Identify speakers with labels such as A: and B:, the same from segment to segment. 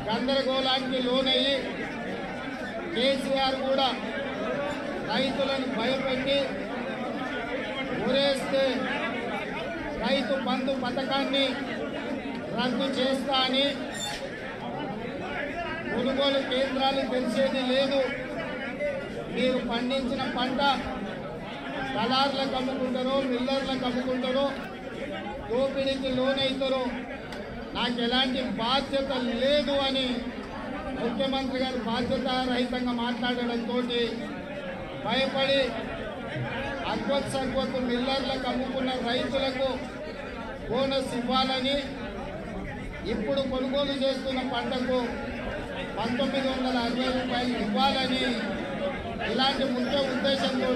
A: గందరగోళానికి లోనయ్యి కేసీఆర్ కూడా రైతులను భయపెట్టి ఊరేస్తే రైతు బంధు పథకాన్ని రద్దు చేస్తా అని కొనుగోలు కేంద్రాలు తెలిసేది లేదు మీరు పండించిన పంట దళార్లకు అమ్ముకుంటారో మిల్లర్లకు అమ్ముకుంటారో దోపిడీకి లోనవుతారో నాకు ఎలాంటి బాధ్యత లేదు అని ముఖ్యమంత్రి గారు బాధ్యత రహితంగా మాట్లాడడంతో భయపడి అగ్వత్ సగ్వత్ మిల్లర్లకు అమ్ముకున్న రైతులకు బోనస్ ఇవ్వాలని ఇప్పుడు కొనుగోలు చేస్తున్న పంటకు పంతొమ్మిది వందల అరవై రూపాయలు ఇవ్వాలని ఇలాంటి ముఖ్య ఉద్దేశంతో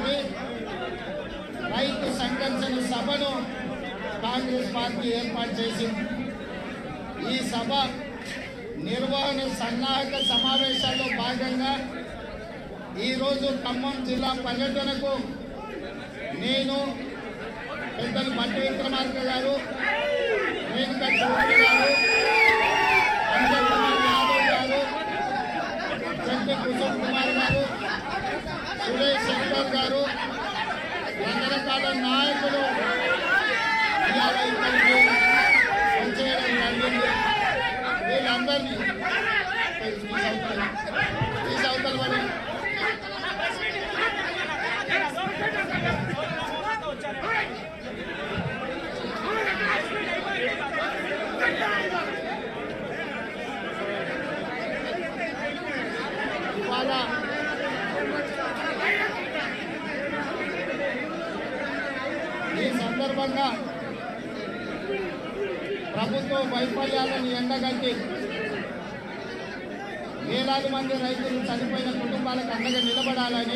A: రైతు సంఘర్షణ సభను కాంగ్రెస్ పార్టీ ఏర్పాటు చేసింది ఈ సభ నిర్వహణ సన్నాహక సమావేశాల్లో భాగంగా ఈరోజు ఖమ్మం జిల్లా పర్యటనకు నేను పెద్దలు మట్టి విక్రమార్క గారు రేణుకా చౌదరి గారు అంజన్ కుమార్ యాదవ్ గారు చెట్టి కుసుమ్ కుమార్ గారు సురేష్ శంకర్ గారు రకరకాల నాయకులు ఇవాళ ఇక్కడికి వచ్చేయడం జరిగింది వీళ్ళందరినీ ఈ సౌతల పడి ఇవాళ ఈ సందర్భంగా ప్రభుత్వ వైఫల్యాలను ఎండగట్టి వేలాది మంది రైతులు చనిపోయిన కుటుంబాలకు అండగా నిలబడాలని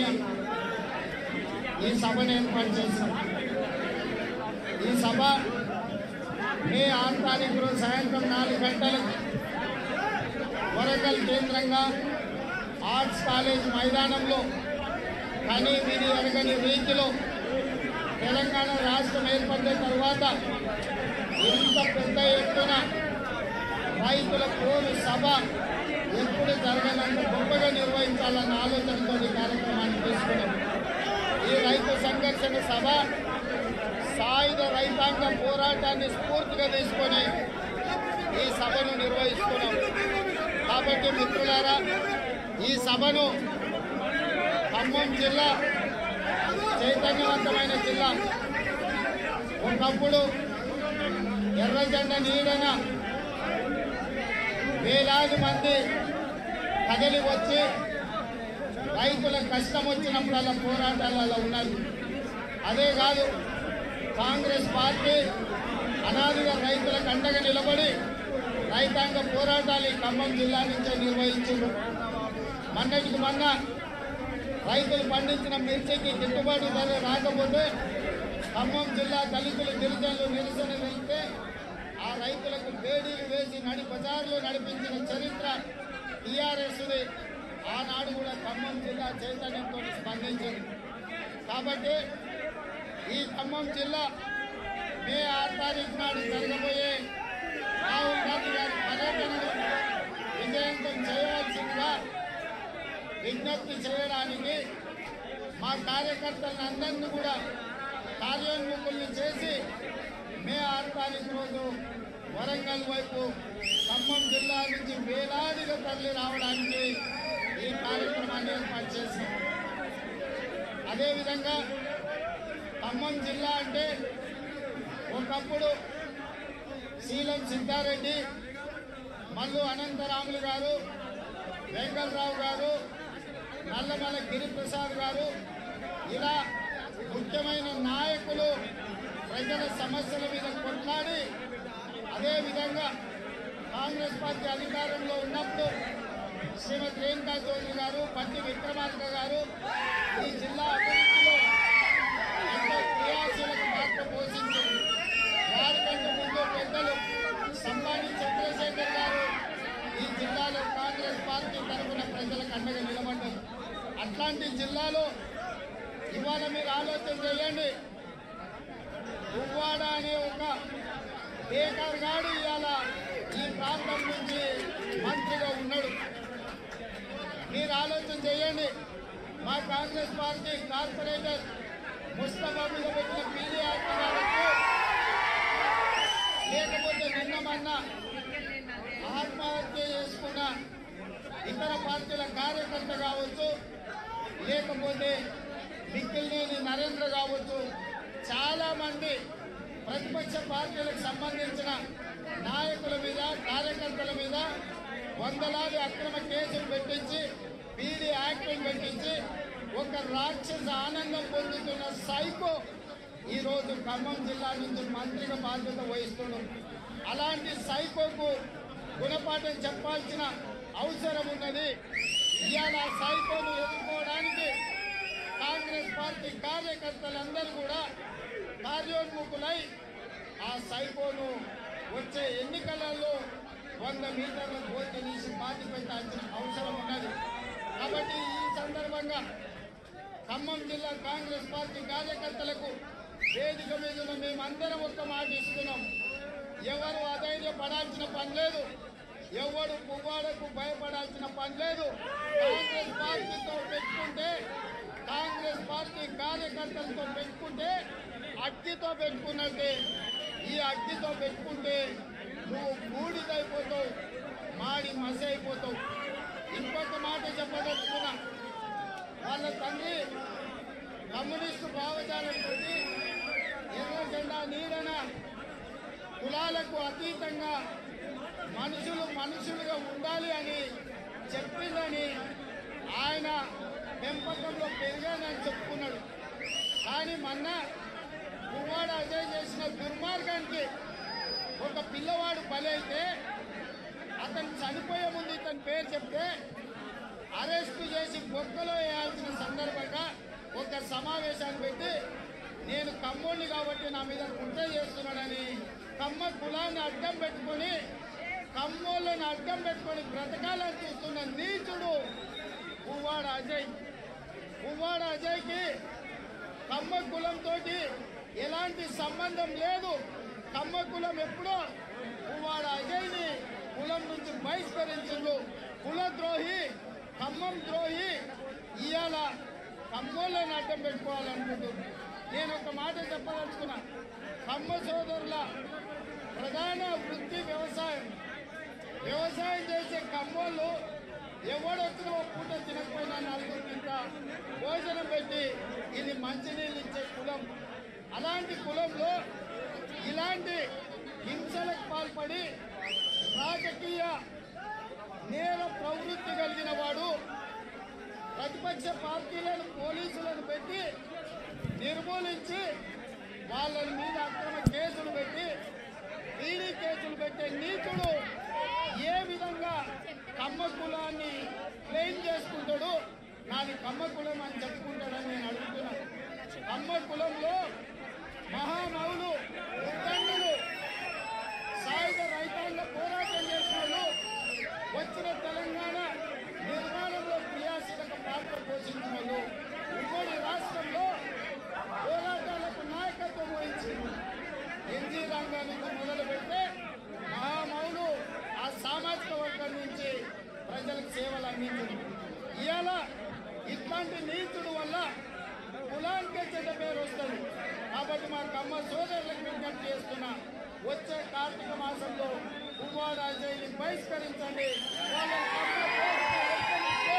A: ఈ సభను ఏర్పాటు చేశాం ఈ సభ మే ఆరు తారీఖు రోజు సాయంత్రం నాలుగు గంటలకు వరంగల్ కేంద్రంగా ఆర్ట్స్ కాలేజ్ మైదానంలో కానీ విధి ఎరగని రీతిలో తెలంగాణ రాష్ట్రం ఏర్పడిన తర్వాత ఇంత పెద్ద ఎత్తున రైతుల కోరు సభ ఎప్పుడు జరగనంత గొప్పగా నిర్వహించాలన్న ఆలోచనతో ఈ కార్యక్రమాన్ని తీసుకున్నాం ఈ రైతు సంఘర్షణ సభ సాయుధ రైతాంగ పోరాటాన్ని స్ఫూర్తిగా తీసుకొని ఈ సభను నిర్వహిస్తున్నాం కాబట్టి మిత్రులారా ఈ సభను ఖమ్మం జిల్లా చైతన్యవంతమైన జిల్లా ఒకప్పుడు ఎర్రజెండ నీడన వేలాది మంది కదలి వచ్చి రైతుల కష్టం వచ్చినప్పుడల్లా పోరాటాలలో ఉన్నారు అదే కాదు కాంగ్రెస్ పార్టీ అనాదిగా రైతులకు అండగా నిలబడి రైతాంగ పోరాటాలు ఈ ఖమ్మం జిల్లా నుంచే నిర్వహించారు మొన్నటికి మొన్న రైతులు పండించిన మిర్చికి గిట్టుబాటు ధర రాకపోతే ఖమ్మం జిల్లా దళితులు గిరిజనులు నిరసన వెళ్తే ఆ రైతులకు బేడీలు వేసి నడి బజార్లో నడిపించిన చరిత్ర టీఆర్ఎస్ది ఆనాడు కూడా ఖమ్మం జిల్లా చైతన్యంతో స్పందించింది కాబట్టి ఈ ఖమ్మం జిల్లా మే ఆరు తారీఖు నాడు జరగబోయే రాహుల్ గాంధీ గారి పర్యటనను విజయవంతం చేయవలసిందిగా విజ్ఞప్తి చేయడానికి మా కార్యకర్తలను అందరినీ కూడా కార్యోన్ముఖుల్ని చేసి మే ఆరు తారీఖు రోజు వరంగల్ వైపు ఖమ్మం జిల్లా నుంచి వేలాదిగా తరలి రావడానికి ఈ కార్యక్రమాన్ని ఏర్పాటు చేశాం అదేవిధంగా ఖమ్మం జిల్లా అంటే ఒకప్పుడు శీలం సిద్ధారెడ్డి మల్లు అనంతరాములు గారు వెంకటరావు గారు నల్లమల గిరిప్రసాద్ గారు ఇలా ముఖ్యమైన నాయకులు ప్రజల సమస్యల మీద కొట్లాడి అదేవిధంగా కాంగ్రెస్ పార్టీ అధికారంలో ఉన్నప్పుడు శ్రీమతి రేణుకా చౌదరి గారు పట్టి విక్రమార్క గారు ఈ జిల్లా అభివృద్ధిలో ఎంతో క్రియాశీలక పాత్ర పోషించారు వారికంటే ముందు పెద్దలు సంబాని చంద్రశేఖర్ గారు ఈ జిల్లాలో కాంగ్రెస్ పార్టీ తరఫున ప్రజలకు అండగా నిలబడ్డారు అట్లాంటి జిల్లాలో ఇవాళ మీరు ఆలోచన చేయండి దువ్వాడ అనే ఒక బేకార్ గాడు ఇవాళ ఈ ప్రాంతం నుంచి మంత్రిగా ఉన్నాడు చేయండి మా కాంగ్రెస్ పార్టీ కార్పొరేటర్ ముస్తఫా మీద పెట్టిన పీడీ యాక్ట్ కావచ్చు లేకపోతే నిన్న మొన్న ఆత్మహత్య చేసుకున్న ఇతర పార్టీల కార్యకర్త కావచ్చు లేకపోతే మిక్కిలినేని నరేంద్ర కావచ్చు చాలా మంది ప్రతిపక్ష పార్టీలకు సంబంధించిన నాయకుల మీద కార్యకర్తల మీద వందలాది అక్రమ కేసులు పెట్టించి పీడీ యాక్టులు పెట్టించి ఒక రాక్షస ఆనందం పొందుతున్న సైకో ఈ రోజు ఖమ్మం జిల్లా నుంచి మంత్రిగా బాధ్యత వహిస్తున్నాం అలాంటి సైకోకు గుణపాఠం చెప్పాల్సిన అవసరం ఉన్నది ఇవాళ ఆ సైకోను ఎదుర్కోవడానికి కాంగ్రెస్ పార్టీ కార్యకర్తలందరూ కూడా కార్యోన్ముఖులై ఆ సైకోను వచ్చే ఎన్నికలలో వంద మీటర్ల పోటీ తీసి పాతి పెట్టాల్సిన అవసరం ఉన్నది కాబట్టి ఈ సందర్భంగా ఖమ్మం జిల్లా కాంగ్రెస్ పార్టీ కార్యకర్తలకు వేదిక మీద ఉన్న మేమందరం ఒక్క మాట ఇస్తున్నాం ఎవరు అధైర్యపడాల్సిన పని లేదు ఎవడు పువ్వాడకు భయపడాల్సిన పని లేదు కాంగ్రెస్ పార్టీతో పెట్టుకుంటే కాంగ్రెస్ పార్టీ కార్యకర్తలతో పెట్టుకుంటే అగ్గితో పెట్టుకున్నట్టే ఈ అగ్గితో పెట్టుకుంటే నువ్వు బూడిదైపోతావు మాడి మసి అయిపోతావు ఇంకొక మాట చెప్పదలుచుకున్నా వాళ్ళ తండ్రి కమ్యూనిస్టు భావజాలంతో ఎర్ర జెండా నీడన కులాలకు అతీతంగా మనుషులు మనుషులుగా ఉండాలి అని చెప్పిందని ఆయన పెంపకంలో పెరిగానని చెప్పుకున్నాడు కానీ మొన్న పువ్వాడు అజయ్ చేసిన దుర్మార్గానికి ఒక పిల్లవాడు బలైతే అతను చనిపోయే ముందు ఇతని పేరు చెప్తే అరెస్టు చేసి బొక్కలో వేయాల్సిన సందర్భంగా ఒక సమావేశాన్ని పెట్టి నేను కమ్మోడిని కాబట్టి నా మీద కుట్ర చేస్తున్నాడని కమ్మ కులాన్ని అడ్డం పెట్టుకొని కమ్మోళ్ళని అడ్డం పెట్టుకొని బ్రతకాలని చూస్తున్న నీచుడు పువ్వాడ అజయ్ పువ్వాడ అజయ్కి కమ్మ కులంతో ఎలాంటి సంబంధం లేదు కమ్మ కులం ఎప్పుడో పువ్వాడ అజయ్ని కులం నుంచి బహిష్కరించిండు కులద్రోహి ఖమ్మం ద్రోహి ఇవాళ ఖమ్మంలోని అడ్డం పెట్టుకోవాలనుకుంటున్నాను నేను ఒక మాట చెప్పదలుచుకున్నా ఖమ్మ సోదరుల ప్రధాన వృత్తి వ్యవసాయం వ్యవసాయం చేసే ఖమ్మోళ్ళు ఎవడొచ్చినా ఒక పూట తినకపోయినా నలుగురు తింట భోజనం పెట్టి ఇది మంచినీళ్ళు ఇచ్చే కులం అలాంటి కులంలో ఇలాంటి హింసలకు పాల్పడి రాజకీయ నేర ప్రవృత్తి కలిగిన వాడు ప్రతిపక్ష పార్టీలను పోలీసులను పెట్టి నిర్మూలించి వాళ్ళ మీద అక్రమ కేసులు పెట్టి ఈడీ కేసులు పెట్టే నీచుడు ఏ విధంగా కమ్మ కులాన్ని క్లెయిమ్ చేసుకుంటాడు నాది కమ్మ కులం అని చెప్పుకుంటాడని నేను అడుగుతున్నాను కమ్మ కులంలో మహామౌలు ఉద్దండులు సాయుధ రైతాంగ పోరాటం చేసిన వాళ్ళు వచ్చిన తెలంగాణ నిర్మాణంలో క్రియాశీలక పాత్ర పోషించిన వాళ్ళు ఉమ్మడి రాష్ట్రంలో పోరాటాలకు నాయకత్వం వహించి ఎన్జీ రంగా నుంచి మొదలు పెడితే మహామౌలు ఆ సామాజిక వర్గం నుంచి ప్రజలకు సేవలు అందించింది ఇవాళ ఇట్లాంటి నీతుడు వల్ల కులానికే చెడ్డ పేరు వస్తుంది కాబట్టి మా కమ్మ సోదరులకు విజ్ఞప్తి చేస్తున్నా వచ్చే కార్తీక మాసంలో కుమార్ అజయ్ని బహిష్కరించండి వాళ్ళని కమ్మ కోర్టుకు ఎక్కడిస్తే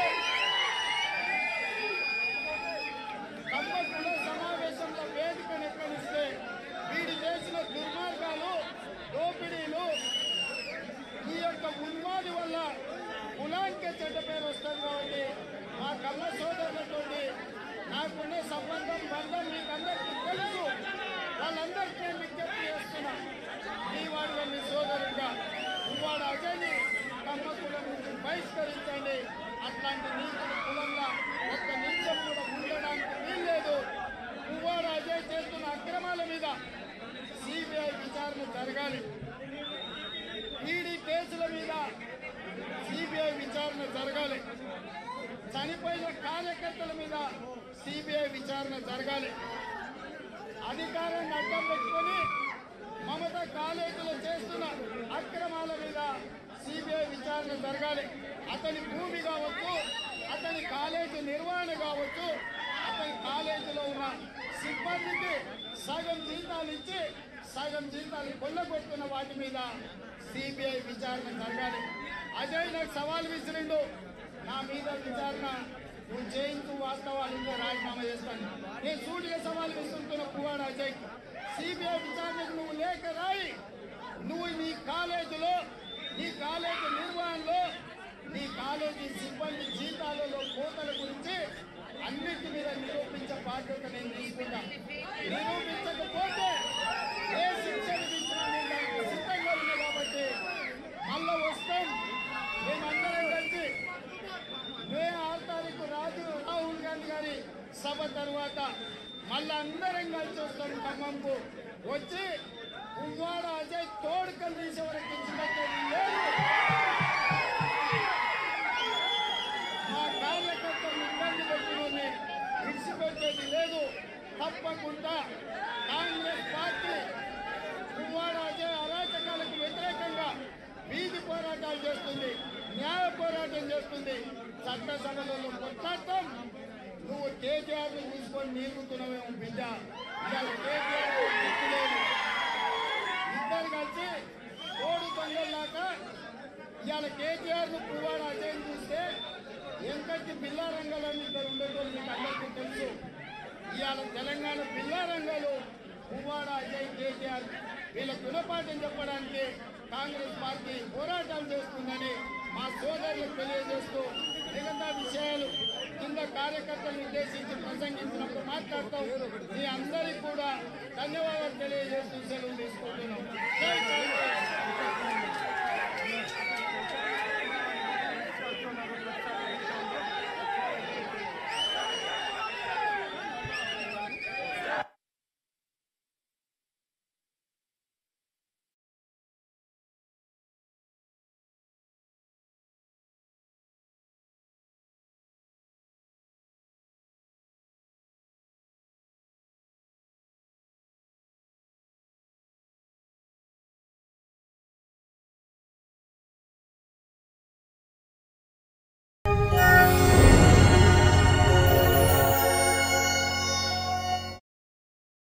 A: కమ్మ కుల సమావేశంలో వేదికను ఎక్కడిస్తే వీడు చేసిన దుర్మార్గాలు దోపిడీలు ఈ యొక్క ఉన్మాది వల్ల కులానికే చెడ్డ పేరు వస్తుంది కాబట్టి మా కమ్మ సోదరులతోటి నాకున్న సంబంధం బంధం మీకు అందరికీ తెలుసు వాళ్ళందరికీ నేను విజ్ఞప్తి చేస్తున్నా మీ వాడిగా మీ సోదరుగా పువ్వాడు అజయ్ని కమ్మ కులం నుంచి బహిష్కరించండి అట్లాంటి నీతుల కులంగా ఒక్క నిమిషం కూడా ఉండడానికి వీల్లేదు పువ్వాడు అజయ్ చేస్తున్న అక్రమాల మీద సిబిఐ విచారణ జరగాలి ఈడీ కేసుల మీద సిబిఐ విచారణ జరగాలి చనిపోయిన కార్యకర్తల మీద సిబిఐ విచారణ జరగాలి అధికారాన్ని అడ్డం పెట్టుకొని మమత కాలేజీలో చేస్తున్న అక్రమాల మీద సిబిఐ విచారణ జరగాలి అతని భూమి కావచ్చు అతని కాలేజీ నిర్వహణ కావచ్చు అతని కాలేజీలో ఉన్న సిబ్బందికి సగం జీతాలు ఇచ్చి సగం జీతాలు కొల్లగొట్టుకున్న వాటి మీద సిబిఐ విచారణ జరగాలి అజయ్ నాకు సవాల్ విసిరిండు నా మీద విచారణ నువ్వు చేయించు వాస్తవాలు ఇంకా రాజీనామా చేస్తాను నేను సూటిగా సవాల్ విసురుతున్న పువ్వాడు అజయ్ సిబిఐ విచారణకు నువ్వు లేఖ రాయి నువ్వు నీ కాలేజీలో నీ కాలేజీ నిర్వహణలో నీ కాలేజీ సిబ్బంది జీతాలలో కోతల గురించి అన్నిటి మీద నిరూపించే బాధ్యత నేను తీసుకుంటా నిరూపించకపోతే ఏ శిక్ష విధించినా నేను దానికి సిద్ధంగా ఉన్నా కాబట్టి మళ్ళా వస్తాం మేమందరం కలిసి మే ఆరు తారీఖు రాజు రాహుల్ గాంధీ గారి సభ తర్వాత మళ్ళా అందరం కలిసి వస్తాం ఖమ్మంకు వచ్చి పువ్వాడ అజయ్ తోడుకలు తీసే వరకు ఇచ్చినట్టు లేదు మా కార్యకర్తలు ఇబ్బంది పెట్టినని విడిచిపెట్టేది లేదు తప్పకుండా కాంగ్రెస్ పార్టీ పువ్వాడ అజయ్ అరాచకాలకు వ్యతిరేకంగా వీధి పోరాటాలు చేస్తుంది న్యాయ పోరాటం చేస్తుంది చట్టసభలలో కొట్లాడటం నువ్వు కేటీఆర్ ని తీసుకొని నీకుతున్నావేమో బిడ్డ ఇవాళ కేటీఆర్ కు గుర్తు లేదు ఇద్దరు కలిసి కోడి దొంగల్లాగా ఇవాళ కేటీఆర్ ను పువ్వాడ అజయ్ చూస్తే ఎంతటి పిల్లారంగాలని ఇద్దరు ఉండేటోళ్ళు మీకు అందరికీ తెలుసు ఇవాళ తెలంగాణ పిల్లారంగాలు పువ్వాడ అజయ్ కేటీఆర్ వీళ్ళ గుణపాఠం చెప్పడానికి కాంగ్రెస్ పార్టీ పోరాటాలు చేస్తుందని మా సోదరులకు తెలియజేస్తూ మిగతా విషయాలు కింద కార్యకర్తలను ఉద్దేశించి ప్రసంగించినప్పుడు మాట్లాడతాం మీ అందరికీ కూడా ధన్యవాదాలు తెలియజేస్తూ సెలవు తీసుకుంటున్నాం జై కాంగ్రెస్